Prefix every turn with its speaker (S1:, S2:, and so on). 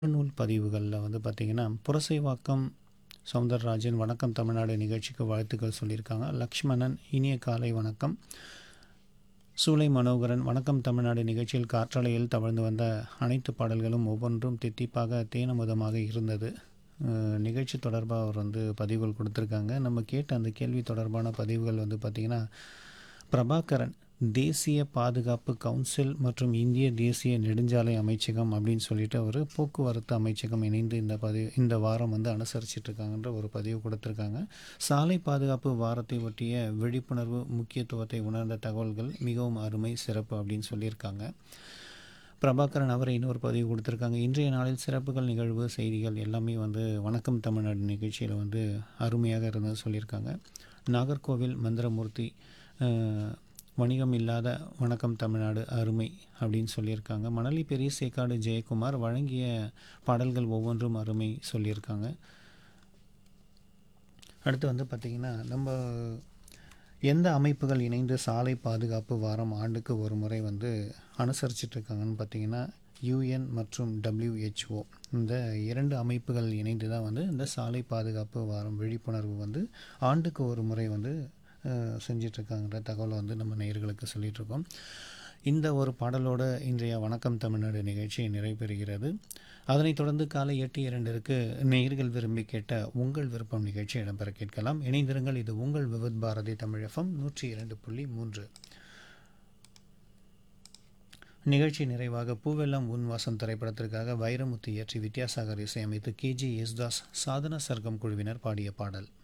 S1: நூல் பதிவுகளில் வந்து பார்த்திங்கன்னா புரசைவாக்கம் சௌந்தரராஜன் வணக்கம் தமிழ்நாடு நிகழ்ச்சிக்கு வாழ்த்துக்கள் சொல்லியிருக்காங்க லக்ஷ்மணன் இனிய காலை வணக்கம் சூலை மனோகரன் வணக்கம் தமிழ்நாடு நிகழ்ச்சியில் காற்றாலையில் தவழ்ந்து வந்த அனைத்து பாடல்களும் ஒவ்வொன்றும் தித்திப்பாக தேனமுதமாக இருந்தது அஹ், நிகழ்ச்சி தொடர்பாக அவர் வந்து பதிவுகள் கொடுத்துருக்காங்க நம்ம கேட்ட அந்த கேள்வி தொடர்பான பதிவுகள் வந்து பார்த்திங்கன்னா பிரபாகரன் தேசிய பாதுகாப்பு கவுன்சில் மற்றும் இந்திய தேசிய நெடுஞ்சாலை அமைச்சகம் அப்படின்னு சொல்லிட்டு அவர் போக்குவரத்து அமைச்சகம் இணைந்து இந்த பதிவு இந்த வாரம் வந்து அனுசரிச்சிட்டு இருக்காங்கன்ற ஒரு பதிவு கொடுத்துருக்காங்க சாலை பாதுகாப்பு வாரத்தை ஒட்டிய விழிப்புணர்வு முக்கியத்துவத்தை உணர்ந்த தகவல்கள் மிகவும் அருமை சிறப்பு அப்படின்னு சொல்லியிருக்காங்க பிரபாகரன் அவர் இன்னொரு பதிவு கொடுத்துருக்காங்க இன்றைய நாளில் சிறப்புகள் நிகழ்வு செய்திகள் எல்லாமே வந்து வணக்கம் தமிழ்நாடு நிகழ்ச்சியில் வந்து அருமையாக இருந்தது சொல்லியிருக்காங்க நாகர்கோவில் மந்திரமூர்த்தி அஹ், வணிகம் இல்லாத வணக்கம் தமிழ்நாடு அருமை அப்படின்னு சொல்லியிருக்காங்க மணலி பெரிய சேக்காடு ஜெயக்குமார் வழங்கிய பாடல்கள் ஒவ்வொன்றும் அருமை சொல்லியிருக்காங்க அடுத்து வந்து பார்த்திங்கன்னா நம்ம எந்த அமைப்புகள் இணைந்து சாலை பாதுகாப்பு வாரம் ஆண்டுக்கு ஒரு முறை வந்து அனுசரிச்சிட்டு இருக்காங்கன்னு பார்த்தீங்கன்னா யூஎன் மற்றும் WHO இந்த இரண்டு அமைப்புகள் இணைந்து தான் வந்து இந்த சாலை பாதுகாப்பு வாரம் விழிப்புணர்வு வந்து ஆண்டுக்கு ஒரு முறை வந்து அஹ், செஞ்சிட்ருக்காங்கிற தகவலை வந்து நம்ம நேயர்களுக்கு சொல்லிகிட்ருக்கோம் இந்த ஒரு பாடலோட இன்றைய வணக்கம் தமிழ்நாடு நிகழ்ச்சி நிறைவு அதனைத் தொடர்ந்து காலை எட்டு இரண்டிற்கு நேயர்கள் விரும்பி கேட்ட உங்கள் விருப்பம் நிகழ்ச்சி இடம்பெற கேட்கலாம் இணைந்திருங்கள் இது உங்கள் விவித் பாரதி தமிழ் எஃப்எம் நூற்றி இரண்டு புள்ளி மூன்று நிகழ்ச்சி நிறைவாக பூவெல்லாம் உன் வாசம் திரைப்படத்திற்காக வைரமுத்து இயற்றி வித்யாசாகர் இசையமைத்து கேஜி யேசுதாஸ் சாதனா சர்க்கம் குழுவினர் பாடிய பாடல்